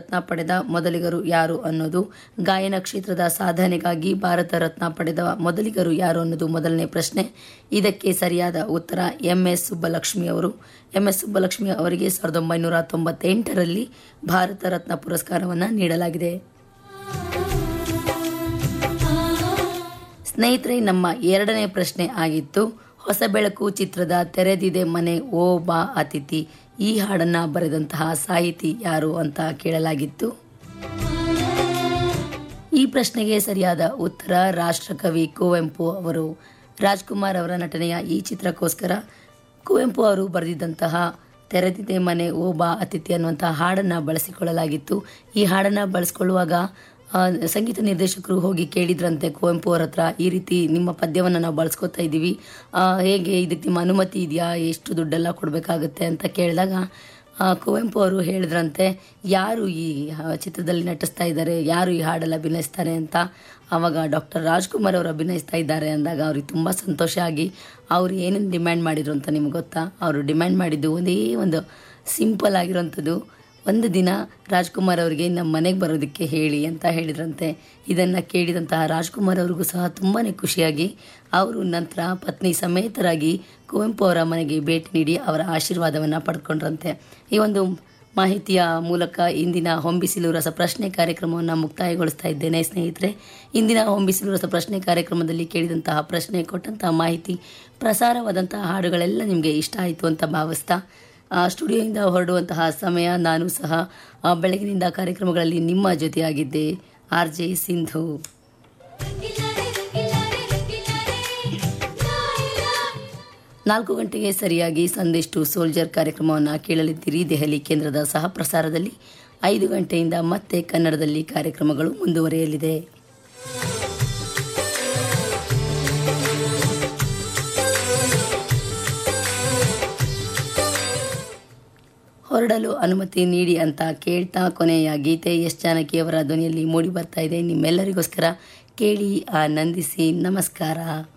ರತ್ನ ಪಡೆದ ಮೊದಲಿಗರು ಯಾರು ಅನ್ನೋದು ಗಾಯನ ಕ್ಷೇತ್ರದ ಸಾಧನೆಗಾಗಿ ಭಾರತ ರತ್ನ ಪಡೆದ ಮೊದಲಿಗರು ಯಾರು ಅನ್ನೋದು ಮೊದಲನೇ ಪ್ರಶ್ನೆ ಇದಕ್ಕೆ ಸರಿಯಾದ ಉತ್ತರ ಎಂ ಎಸ್ ಸುಬ್ಬಲಕ್ಷ್ಮಿ ಅವರು ಎಂ ಎಸ್ ಸುಬ್ಬಲಕ್ಷ್ಮಿ ಅವರಿಗೆ ಸಾವಿರದ ಒಂಬೈನೂರ ತೊಂಬತ್ತೆಂಟರಲ್ಲಿ ಭಾರತ ರತ್ನ ಪುರಸ್ಕಾರವನ್ನು ನೀಡಲಾಗಿದೆ ಸ್ನೇಹಿತರೆ ನಮ್ಮ ಎರಡನೇ ಪ್ರಶ್ನೆ ಆಗಿತ್ತು ಹೊಸ ಬೆಳಕು ಚಿತ್ರದ ತೆರೆದಿದೆ ಮನೆ ಓ ಬಾ ಅತಿಥಿ ಈ ಹಾಡನ್ನ ಬರೆದಂತಹ ಸಾಹಿತಿ ಯಾರು ಅಂತ ಕೇಳಲಾಗಿತ್ತು ಈ ಪ್ರಶ್ನೆಗೆ ಸರಿಯಾದ ಉತ್ತರ ರಾಷ್ಟ್ರಕವಿ ಕುವೆಂಪು ಅವರು ರಾಜ್ಕುಮಾರ್ ಅವರ ನಟನೆಯ ಈ ಚಿತ್ರಕ್ಕೋಸ್ಕರ ಕುವೆಂಪು ಅವರು ಬರೆದಿದ್ದಂತಹ ತೆರೆದಿದೆ ಮನೆ ಓ ಬಾ ಅತಿಥಿ ಅನ್ನುವಂತಹ ಹಾಡನ್ನು ಬಳಸಿಕೊಳ್ಳಲಾಗಿತ್ತು ಈ ಹಾಡನ್ನು ಬಳಸಿಕೊಳ್ಳುವಾಗ ಆ, ಸಂಗೀತ ನಿರ್ದೇಶಕರು ಹೋಗಿ ಕೇಳಿದ್ರಂತೆ ಕುವೆಂಪು ಅವ್ರ ಹತ್ರ ಈ ರೀತಿ ನಿಮ್ಮ ಪದ್ಯವನ್ನು ನಾವು ಬಳಸ್ಕೊತಾ ಇದ್ದೀವಿ ಆ, ಹೇಗೆ ಇದಕ್ಕೆ ನಿಮ್ಮ ಅನುಮತಿ ಇದೆಯಾ ಎಷ್ಟು ದುಡ್ಡೆಲ್ಲ ಕೊಡಬೇಕಾಗುತ್ತೆ ಅಂತ ಕೇಳಿದಾಗ ಆ, ಕುವೆಂಪು ಅವರು ಹೇಳಿದ್ರಂತೆ ಯಾರು ಈ ಆ, ಚಿತ್ರದಲ್ಲಿ ನಟಿಸ್ತಾ ಇದ್ದಾರೆ ಯಾರು ಈ ಹಾಡಲ್ಲಿ ಅಭಿನಯಿಸ್ತಾರೆ ಅಂತ ಆವಾಗ ಡಾಕ್ಟರ್ ರಾಜ್ಕುಮಾರ್ ಅವರು ಅಭಿನಯಿಸ್ತಾ ಇದ್ದಾರೆ ಅಂದಾಗ ಅವ್ರಿಗೆ ತುಂಬ ಸಂತೋಷ ಆಗಿ ಅವ್ರು ಏನೇನು ಡಿಮ್ಯಾಂಡ್ ಮಾಡಿದ್ರು ಅಂತ ನಿಮ್ಗೆ ಗೊತ್ತಾ ಅವರು ಡಿಮ್ಯಾಂಡ್ ಮಾಡಿದ್ದು ಒಂದೇ ಒಂದು ಸಿಂಪಲ್ ಆಗಿರೋಂಥದ್ದು ಒಂದು ದಿನ ರಾಜ್ಕುಮಾರ್ ಅವರಿಗೆ ನಮ್ಮ ಮನೆಗೆ ಬರೋದಕ್ಕೆ ಹೇಳಿ ಅಂತ ಹೇಳಿದ್ರಂತೆ ಇದನ್ನು ಕೇಳಿದಂತಹ ರಾಜ್ಕುಮಾರ್ ಅವ್ರಿಗೂ ಸಹ ತುಂಬಾ ಖುಷಿಯಾಗಿ ಅವರು ನಂತರ ಪತ್ನಿ ಸಮೇತರಾಗಿ ಕುವೆಂಪು ಅವರ ಮನೆಗೆ ಭೇಟಿ ನೀಡಿ ಅವರ ಆಶೀರ್ವಾದವನ್ನು ಪಡ್ಕೊಂಡ್ರಂತೆ ಈ ಒಂದು ಮಾಹಿತಿಯ ಮೂಲಕ ಇಂದಿನ ಹೊಂಬಿಸಿಲು ರಸ ಪ್ರಶ್ನೆ ಕಾರ್ಯಕ್ರಮವನ್ನು ಮುಕ್ತಾಯಗೊಳಿಸ್ತಾ ಇದ್ದೇನೆ ಸ್ನೇಹಿತರೆ ಇಂದಿನ ಹೊಂಬಿಸಿಲು ರಸ ಪ್ರಶ್ನೆ ಕಾರ್ಯಕ್ರಮದಲ್ಲಿ ಕೇಳಿದಂತಹ ಪ್ರಶ್ನೆ ಕೊಟ್ಟಂತಹ ಮಾಹಿತಿ ಪ್ರಸಾರವಾದಂತಹ ಹಾಡುಗಳೆಲ್ಲ ನಿಮಗೆ ಇಷ್ಟ ಆಯಿತು ಅಂತ ಭಾವಿಸ್ತಾ ಆ, ಸ್ಟುಡಿಯೋಯಿಂದ ಹೊರಡುವಂತಹ ಸಮಯ ನಾನು ಸಹ ಆ, ಬೆಳಗಿನಿಂದ ಕಾರ್ಯಕ್ರಮಗಳಲ್ಲಿ ನಿಮ್ಮ ಜೊತೆಯಾಗಿದ್ದೆ ಆರ್ ಜೆ ಸಿಂಧು ನಾಲ್ಕು ಗಂಟೆಗೆ ಸರಿಯಾಗಿ ಸಂದೇಶ್ ಟು ಸೋಲ್ಜರ್ ಕಾರ್ಯಕ್ರಮವನ್ನು ಕೇಳಲಿದ್ದೀರಿ ದೆಹಲಿ ಕೇಂದ್ರದ ಸಹ ಪ್ರಸಾರದಲ್ಲಿ ಐದು ಗಂಟೆಯಿಂದ ಮತ್ತೆ ಕನ್ನಡದಲ್ಲಿ ಕಾರ್ಯಕ್ರಮಗಳು ಮುಂದುವರಿಯಲಿದೆ ಹೊರಡಲು ಅನುಮತಿ ನೀಡಿ ಅಂತ ಕೇಳ್ತಾ ಕೊನೆಯ ಗೀತೆ ಎಸ್ ಜಾನಕಿಯವರ ಧ್ವನಿಯಲ್ಲಿ ಮೂಡಿ ಬರ್ತಾ ಇದೆ ನಿಮ್ಮೆಲ್ಲರಿಗೋಸ್ಕರ ಕೇಳಿ ಆನಂದಿಸಿ ನಮಸ್ಕಾರ